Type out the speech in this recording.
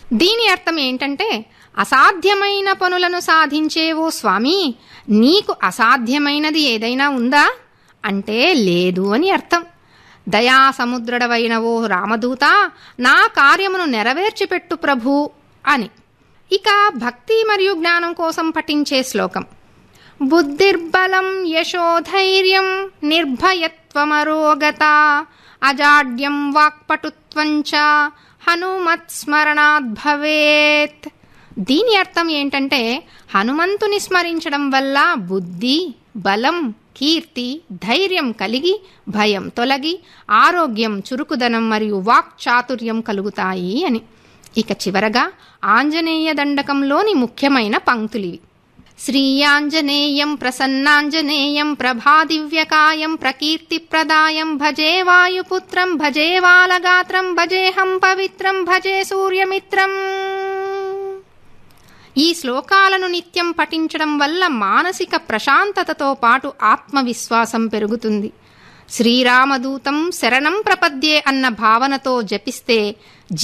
దీని అర్థం ఏంటంటే అసాధ్యమైన పనులను సాధించేవో స్వామి నీకు అసాధ్యమైనది ఏదైనా ఉందా అంటే లేదు అని అర్థం దయా సముద్రుడవైన ఓ రామదూత నా కార్యమును నెరవేర్చిపెట్టు ప్రభు అని ఇక భక్తి మరియు జ్ఞానం కోసం పఠించే శ్లోకం బుద్ధిర్బలం యశోధైర్యం నిర్భయత్వమరోగత అజాడ్యం వాక్పటుత్వంచ హనుమత్ స్మరణాద్ భవేత్ దీని అర్థం ఏంటంటే హనుమంతుని స్మరించడం వల్ల బుద్ధి బలం కీర్తి ధైర్యం కలిగి భయం తొలగి ఆరోగ్యం చురుకుదనం మరియు వాక్ చాతుర్యం కలుగుతాయి అని ఇక చివరగా ఆంజనేయ దండకంలోని ముఖ్యమైన పంక్తులివి శ్రీయాంజనేయం ప్రసన్నాంజనేయం ప్రభాదివ్యకాయం ప్రకీర్తిప్రదాయం భజే వాయుపుత్రం భజే వాలగాత్రం భజేహం పవిత్రం భజే సూర్యమిత్రం ఈ శ్లోకాలను నిత్యం పఠించడం వల్ల మానసిక ప్రశాంతతతో పాటు ఆత్మవిశ్వాసం పెరుగుతుంది శ్రీరామదూతం శరణం ప్రపద్యే అన్న భావనతో జపిస్తే